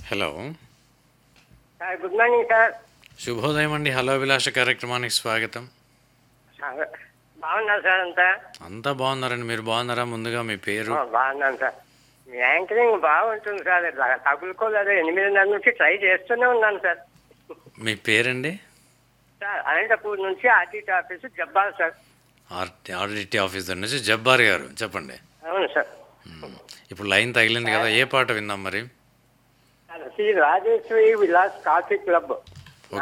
Hello sir good morning sir శుభోదయం అండి hello అభిలాష కార్యక్రమానికి స్వాగతం సార్, బాగున్నారు సార్ అంతా అంతా బాగున్నారండి మీరు బాగున్నారా ముందుగా మీ పేరు ఆ, బాగున్నాను సార్ మీ యాంకరింగ్ బాగుంటుంది సార్ ఇట్లా తగులుకోలేదు ఎనిమిదిన్నర నుంచి ట్రై చేస్తూనే ఉన్నాను సార్ మీ పేరండి సార్ అనంతపూర్ నుంచి RTT office Jabbal sir RT RDT officer నుంచి జబ్బార్ గారు చెప్పండి అవును సార్ మ్మ్. ఇప్పుడు లైన్ తగిలింది కదా ఏ పాట విందాం మరి sir, Shri Rajeshwari Vilas coffee club